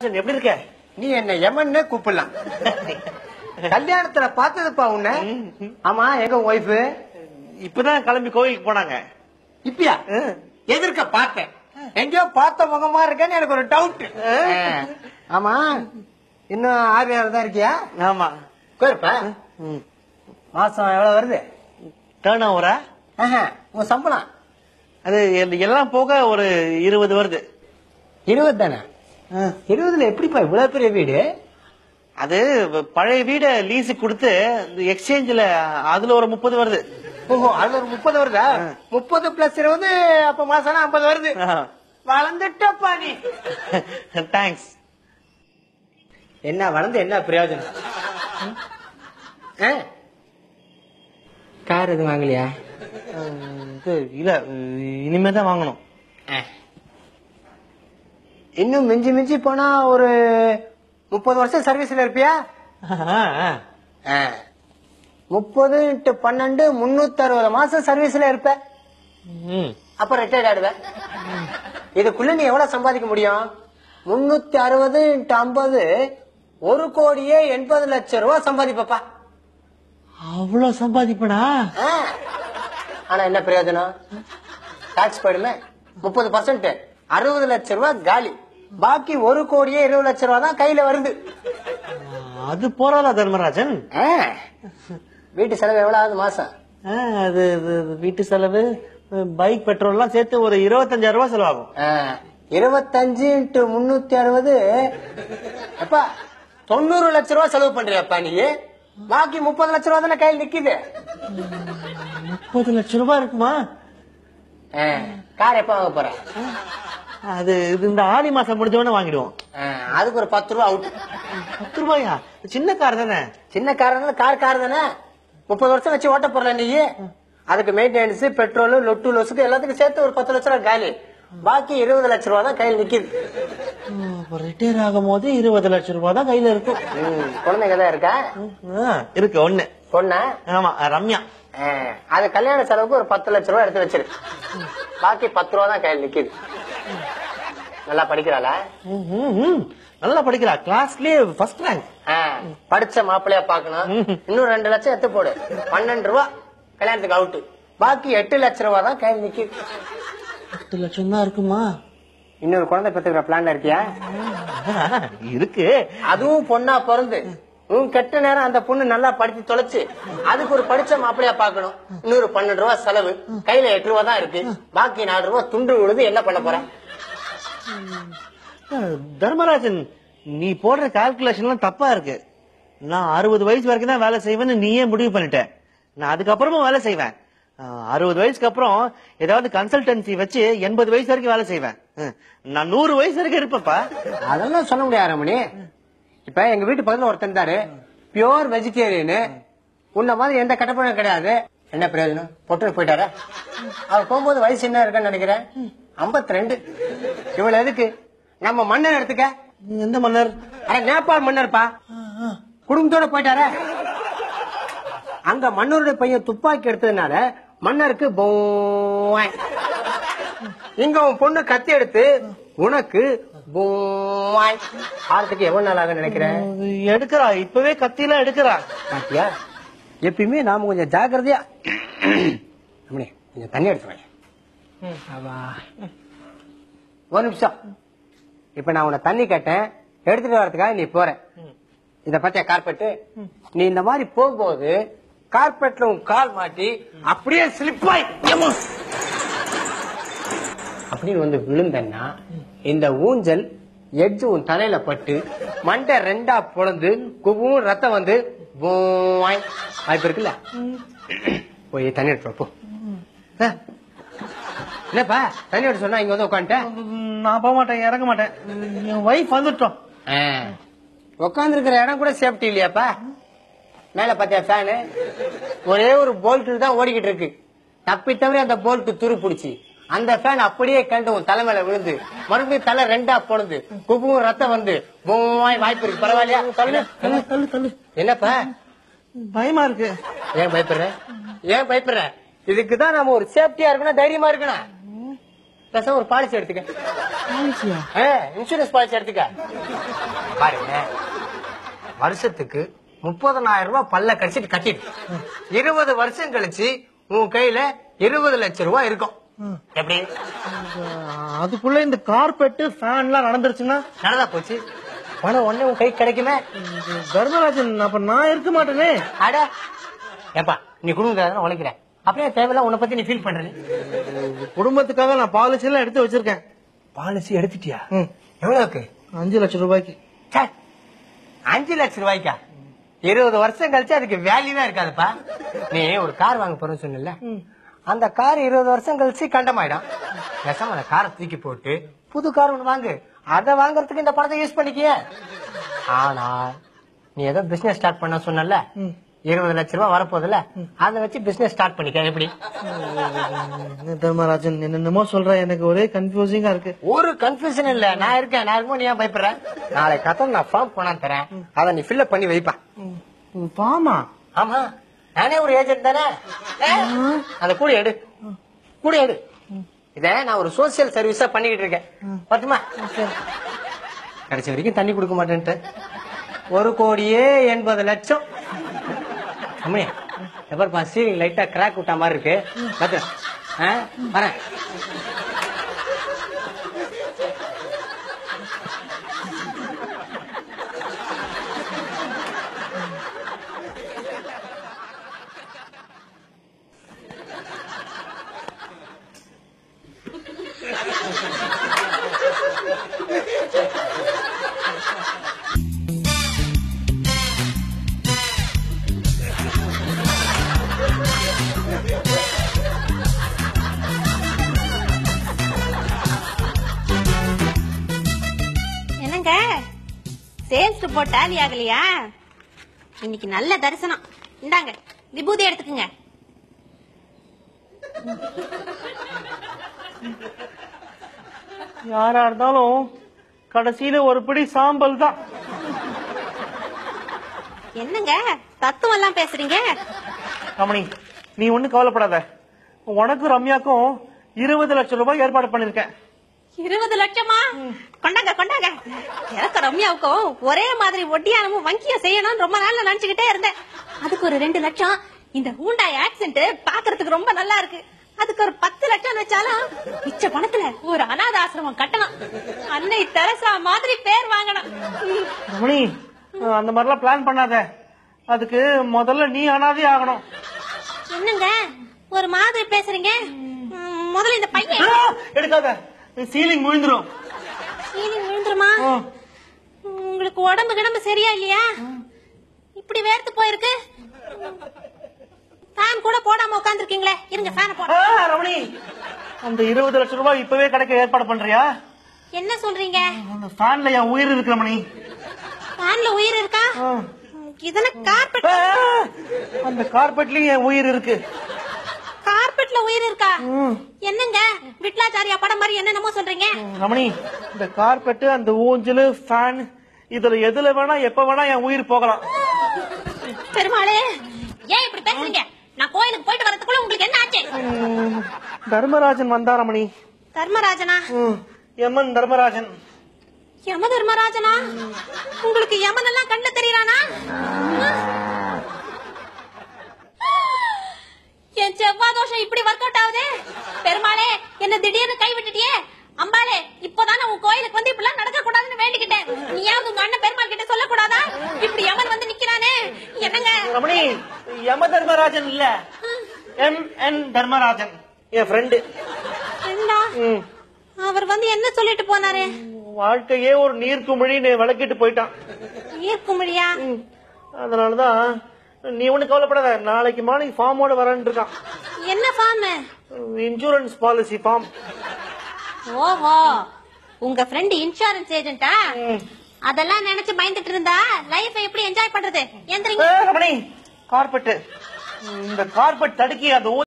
எப்படி இருக்க நீ என்ன எமன்னு கூப்பிடலாம் கல்யாணத்துல பார்த்ததுப்பா உன்ன ஆமா எங்க ஒய்ஃபு இப்பதான் கிளம்பி கோயிலுக்கு போனாங்க இப்பயா எதிர்க்க பார்த்தேன் எங்கேயோ பார்த்த முகமா இருக்கேன்னு எனக்கு ஒரு டவுட் ஆமா இன்னும் ஆறு நேரம் தான் இருக்கியா ஆமா கோயிருப்பா மாசம் எவ்வளவு வருது டேர்ன் ஓவரா ஆஹா, உன் சம்பளம் அது எல்- எல்லாம் போக ஒரு இருபது வருது இருபது தானே இருபதுல எப்படிப்பா இவ்வளவு பெரிய வீடு அது பழைய வீட லீஸுக்கு கொடுத்து எக்ஸ்சேஞ்சில் அதுல ஒரு முப்பது வருது ஓஹோ அது ஒரு முப்பது வருதா முப்பது பிளஸ் இருபது அப்ப மாசம் ஐம்பது வருது வளர்ந்துட்டப்பா நீ தேங்க்ஸ் என்ன வளர்ந்து என்ன பிரயோஜனம் ஆ? கார் எதுவும் வாங்கலையா இது இல்ல இனிமே தான் வாங்கணும் இன்னும் மிஞ்சி மிஞ்சி போனா ஒரு முப்பது வருஷம் சர்வீஸ்ல இருப்பியா முப்பது இன்ட்டு பன்னெண்டு முன்னூத்தி அறுபது மாசம் சர்வீஸ்ல இருப்ப ம். அப்ப ரிட்டையர்ட் ஆடுவ இதுக்குள்ள நீ எவ்வளவு சம்பாதிக்க முடியும் முன்னூத்தி அறுபது இன்ட்டு ஐம்பது ஒரு கோடியே எண்பது லட்சம் ரூபாய் சம்பாதிப்பப்பா அவ்வளவு சம்பாதிப்படா ஆ. ஆனா என்ன பிரயோஜனம் டாக்ஸ் போயிடுமே முப்பது பர்சன்ட் அறுபது லட்சம் ரூபாய் காலி பாக்கி ஒரு கோடியே இருபது லட்சம் ரூபாய் தான் கையில வருது அது போறாதா தர்மராஜன் ஆ. வீட்டு செலவு எவ்வளவு ஆகுது மாசம் ஆ, அது இது, இது வீட்டு செலவு பைக் பெட்ரோல் எல்லாம் சேர்த்து ஒரு இருபத்தஞ்சாயிரம் ரூபாய் செலவாகும் ஆ. இருபத்தஞ்சு இன்ட்டு முன்னூத்தி அறுபது அப்பா தொண்ணூறு லட்சம் ரூபாய் செலவு பண்றியாப்பா நீ பாக்கி முப்பது லட்சம் ரூபாய் தானே கையில் நிக்குது முப்பது லட்சம் ரூபாய் இருக்குமா ஆ. கார் எப்ப வாங்க போற அது இது இந்த ஆடி மாசம் முடிஞ்ச உடனே வாங்கிடுவோம் ஆ. அதுக்கு ஒரு பத்து ரூபா அவுட் பத்து ரூபாயா சின்ன கார் தானே சின்ன கார் இருந்தாலும் கார் கார் தானே முப்பது வருஷம் வச்சு ஓட்ட போறல நீ அதுக்கு மெயின்டெனன்ஸ் பெட்ரோல் லொட்டு லொசுக்கு எல்லாத்துக்கும் சேர்த்து ஒரு பத்து லட்சம் ரூபாய் காலி பாக்கி இருபது லட்சம் ரூபாய் தான் கையில் நிக்குது ரிட்டையர் ஆகும் போது இருபது லட்சம் ரூபாய் தான் கையில இருக்கும் ம், குழந்தைங்க தான் இருக்கா ஆ, இருக்கு ஒண்ணு பொண்ணா ஆமா ரம்யா ஆ, அது கல்யாண செலவுக்கு ஒரு பத்து லட்சம் ரூபாய் எடுத்து வச்சிரு பாக்கி பத்து ரூபா தான் கையில் நிக்குது நல்லா படிக்கிறாளா ம், ம், ம். நல்லா படிக்கிறா கிளாஸ்லயே ஃபர்ஸ்ட் ரேங்க் ஆ, படிச்ச மாப்பிள்ளையா பாக்கணும் இன்னும் ரெண்டு லட்சம் எடுத்து போடு பன்னெண்டு ரூபா கல்யாணத்துக்கு அவுட்டு பாக்கி எட்டு லட்சம் ரூபா தான் கையில் நிக்குது எட்டு லட்சம் தான் இருக்குமா இன்னொரு குழந்தை பெற்றுக்கிற பிளான்ல இருக்கியா இருக்கு அதுவும் பொண்ணா பிறந்து உன் கெட்ட நேரம் அந்த பொண்ணு நல்லா படிச்சு தொலைச்சு அதுக்கு ஒரு படிச்ச மாப்பிளையா பாக்கணும் இன்னொரு பன்னெண்டு ரூபா செலவு கையில எட்டு ரூபா தான் இருக்கு பாக்கி நாலு ரூபா துண்டு விழுது என்ன பண்ண போற தர்மராஜன் நீ போடுற கால்குலேஷன் எல்லாம் தப்பா இருக்கு நான் அறுபது வயசு வரைக்கும் தான் வேலை செய்வேன்னு நீயே முடிவு பண்ணிட்ட நான் அதுக்கப்புறமும் வேலை செய்வேன் அஹ், அறுபது வயசுக்கு அப்புறம் ஏதாவது கன்சல்டன்சி வச்சு எண்பது வயசு வரைக்கும் வேலை செய்வேன் அஹ், நான் நூறு வயசு வரைக்கும் இருப்பேன்ப்பா அதெல்லாம் சொல்ல முடியாது ரமணி இப்ப எங்க வீட்டு பக்கத்துல ஒருத்தன் இருந்தாரு பியோர் வெஜிடேரியனு உன்ன மாதிரி எந்த கட்டப்படம் கிடையாது என்ன பிரயோஜனம் பொட்டு போயிட்டாரா அவர் போகும்போது வயசு என்ன இருக்குன்னு நினைக்கிறேன் 52 ரெண்டு இவ்வளவு எதுக்கு நம்ம மன்னர் எடுத்துக்க எந்த மன்னர் அட நேபாள் மன்னர்ப்பா குடும்பத்தோட போயிட்டாரே அங்க மன்னருடைய பையன் துப்பாக்கி எடுத்ததுனால மன்னருக்கு போவாய் இங்க உன் பொண்ணு கத்தி எடுத்து உனக்கு போவாய் ஆறதுக்கு எவ்வளவு நாள் ஆகும் நினைக்கிறேன் எடுக்கிறா இப்பவே கத்தியெல்லாம் எடுக்கிறா பாத்தியா எப்பயுமே நாம கொஞ்சம் ஜாக்கிரதையா ரமணி, கொஞ்சம் தண்ணி எடுத்து வை. ஆமா. ஒரு நிமிஷம் இப்ப நான் உன்னை தண்ணி கேட்டேன் எடுத்துட்டு வரதுக்காக நீ போற இத பத்தியா கார்பெட் நீ இந்த மாதிரி போகும்போது கார்பெட்ல உன் கால் மாட்டி அப்படியே ஸ்லிப்பாய் அப்படின்னு வந்து விழுந்தன்னா இந்த ஊஞ்சல் எட்ஜ் உன் தலையில பட்டு மண்டை ரெண்டா பொழந்து குவும் ரத்தம் வந்து பூவாய். வாய்ப்பு இருக்குல்ல போய் தண்ணி எடுத்து வா, போ ஆ. என்னப்பா தண்ணி எடுத்து சொன்னா இங்க வந்து உட்காந்துட்டேன் நான் போக மாட்டேன் இறங்க மாட்டேன் என் ஒய்ஃப் வந்துட்டோம் உட்கார்ந்து இருக்கிற இடம் கூட சேஃப்டி இல்லையாப்பா மேல பாத்தியா ஃபேனு ஒரே ஒரு போல்ட் தான் ஓடிக்கிட்டு இருக்கு தப்பி தவிர அந்த போல்ட் துரு பிடிச்சி அந்த ஃபேன் அப்படியே கண்டு உன் தலை மேல விழுந்து மறுபடியும் தலை ரெண்டா போடுது குப்பும் ரத்தம் வந்து பூவாய் வாய்ப்பு இருக்கு பரவாயில்லையா தள்ளு தள்ளு தள்ளு என்னப்பா பயமா இருக்கு ஏன் பயப்படுற ஏன் பயப்படுற இதுக்கு தான் நம்ம ஒரு சேஃப்டியா இருக்கணும் தைரியமா இருக்கணும் பேசாம ஒரு பாலிசி எடுத்துக்க இன்சூரன்ஸ் பாலிசி எடுத்துக்க பாருங்க வருஷத்துக்கு முப்பதனாயிரம் ரூபாய் பல்ல கடிச்சிட்டு கட்டிடு இருபது வருஷம் கழிச்சு உன் கையில இருபது லட்சம் ரூபாய் இருக்கும் எப்படி அதுக்குள்ள இந்த கார்பெட் ஃபேன்லாம் நடந்துருச்சுன்னா நல்லதா போச்சு பணம் உடனே உன் கை கிடைக்குமே தர்மராஜன் அப்ப நான் இருக்க மாட்டேனே அட ஏப்பா நீ குடும்பத்துக்காக உழைக்கிற அப்படியே தேவையில்ல உன்னை பத்தி நீ ஃபீல் பண்ற நீ குடும்பத்துக்காக நான் பாலிசி எல்லாம் எடுத்து வச்சிருக்கேன் பாலிசி எடுத்துட்டியா ம். எவ்வளவுக்கு அஞ்சு லட்சம் ரூபாய்க்கு ச்சே, அஞ்சு லட்சம் ரூபாய்க்கா இருபது வருஷம் கழிச்சு அதுக்கு வேல்யூவே இருக்காதுப்பா நீ ஒரு கார் வாங்க போறேன்னு சொன்னல அந்த கார் இருபது வருஷம் கழிச்சு கண்டமாயிடும் பேசாம அந்த காரை தூக்கி போட்டு புது கார் ஒண்ணு வாங்கு அதை வாங்குறதுக்கு இந்த பணத்தை யூஸ் பண்ணிக்கிய ஆனா நீ ஏதோ பிசினஸ் ஸ்டார்ட் பண்ண சொன்னல இருபது லட்சம் ரூபாய் வரப்போகுதுல அதை வச்சு பிசினஸ் ஸ்டார்ட் பண்ணிக்க எப்படி என்ன தர்மராஜன் என்னென்னமோ சொல்ற எனக்கு ஒரே கன்ஃபியூசிங்கா இருக்கு ஒரு கன்ஃபியூஷன் இல்ல நான் இருக்கேன் நான் இருக்கும்போது நீ ஏன் பயப்படுற நாளை கதை நான் ஃபார்ம் போனா தரேன் அதை நீ ஃபில்அப் பண்ணி வைப்பா பாமா ஆமா நானே ஒரு ஏஜென்ட் தானே ஏ, அந்த கூட எடு கூட எடு இத நான் ஒரு சோசியல் சர்வீஸா பண்ணிக்கிட்டு இருக்கேன் பத்துமா கடைசி வரைக்கும் தண்ணி கொடுக்க மாட்டேன்ட்டு ஒரு கோடியே எண்பது லட்சம் அம்மனி எப்பா சீலிங் லைட்டா கிராக் விட்ட மாதிரி இருக்கு பாத்து ஆ, வரேன் என்னங்க சேல்ஸ் ரிப்போர்ட் டேலி ஆகலையா இன்னைக்கு நல்ல தரிசனம் இந்தாங்க விபூதி எடுத்துக்குங்க யாரா இருந்தாலும் கடைசியில ஒரு பிடி சாம்பல் தான் என்னங்க தத்துவம் எல்லாம் பேசுறீங்க ரமணி நீ ஒண்ணும் கவலைப்படாத உனக்கும் ரம்யாக்கும் இருபது லட்சம் ரூபாய் ஏற்பாடு பண்ணிருக்கேன் இருபது லட்சமா கொண்டாங்க கொண்டாங்க எனக்கு ரம்யாவுக்கும் ஒரே மாதிரி ஒட்டியானமும் வங்கியும் செய்யணும்னு ரொம்ப நாள்ல நினைச்சுக்கிட்டே இருந்தேன் அதுக்கு ஒரு ரெண்டு லட்சம் இந்த ஹூண்டாய் ஆக்சென்ட் பாக்குறதுக்கு ரொம்ப நல்லா இருக்கு அதுக்கு ஒரு பத்து லட்சம் வச்சாலும் மிச்ச பணத்துல ஒரு அனாத ஆசிரமம் கட்டணும் அன்னை தெரசா மாதிரி பேர் வாங்கணும் ம். ரமணி அஹ், அந்த மாதிரிலாம் பிளான் பண்ணாத அதுக்கு முதல்ல நீ அனாதை ஆகணும் என்னங்க ஒரு மாதிரி பேசுறீங்க ம், முதல்ல இந்த பையன் ஆ, எடுக்காத சீலிங் விழுந்துரும் சீலிங் விழுந்துருமா ஆ. உங்களுக்கு உடம்பு கிடம்பு சரியா இல்லையா இப்படி வேர்த்து போயிருக்கு ஃபேன் கூட போடாம உட்காந்துருக்கீங்களே இருங்க ஃபேனை போட ஆ, ரமணி அந்த இருபது லட்சம் ரூபாய் இப்பவே கிடைக்க ஏற்பாடு பண்றியா என்ன சொல்றீங்க அந்த ஃபேன்ல என் உயிர் இருக்கு ரமணி ஃபேன்ல உயிர் இருக்கா ஆ. இதன கார்பெட் ஆ, அந்த கார்பெட்லயும் என் உயிர் இருக்கு கார்பெட்ல உயிர் இருக்கா ம். என்னங்க விட்லாச்சாரியா படம் மாதிரி என்னென்னமோ சொல்றீங்க ரமணி இந்த கார்பெட் அந்த ஊஞ்சல் ஃபேன் இதுல எதுல வேணா எப்ப வேணா என் உயிர் போகலாம் பெருமாளே ஏன் இப்படி பேசுறீங்க நான் கோயிலுக்கு போயிட்டு வரதுக்குள்ள உங்களுக்கு என்ன ஆச்சு ம், தர்மராஜன் வந்தா ரமணி தர்மராஜனா ம், எமன் தர்மராஜன் யம தர்மராஜனா உங்களுக்கு யமன் எல்லாம் கண்ணு தெரியறானா என் செவ்வாய் தோஷம் இப்படி ஒர்க் அவுட் ஆகுது பெருமாளே என்ன திடீர்னு கை விட்டுட்டியே அம்பாளே இப்பதானே உன் கோயிலுக்கு வந்து இப்படிலாம் நடக்க கூடாதுன்னு வேண்டிக்கிட்டேன் நீயாவது உங்க அண்ணன் பெருமாள் கிட்ட சொல்லக்கூடாதா இப்படி யமன் வந்து நிக்கிறானே என்னங்க ரமணி யம தர்மராஜன் இல்ல எம் என் தர்மராஜன் என் ஃப்ரெண்டு என்னடா அவர் வந்து என்ன சொல்லிட்டு போனாரு வாழ்க்கையே ஒரு நீர் குமிழின்னு விளக்கிட்டு போயிட்டான் ஈர்க்குமிழியா ம், அதனாலதான் நீ ஒண்ணு கவலைப்படாத நாளைக்கு மார்னிங் ஃபார்மோட வரேன் இருக்கான் என்ன ஃபார்ம் இன்சூரன்ஸ் பாலிசி ஃபார்ம் ஓஹோ உங்க ஃப்ரெண்ட் இன்சூரன்ஸ் ஏஜென்ட்டா அதெல்லாம் நினைச்சு பயந்துட்டு இருந்தா லைஃப் எப்படி என்ஜாய் பண்றது எந்திரிங்க ரமணி கார்பெட் இந்த கார்பெட் தடுக்கி அந்த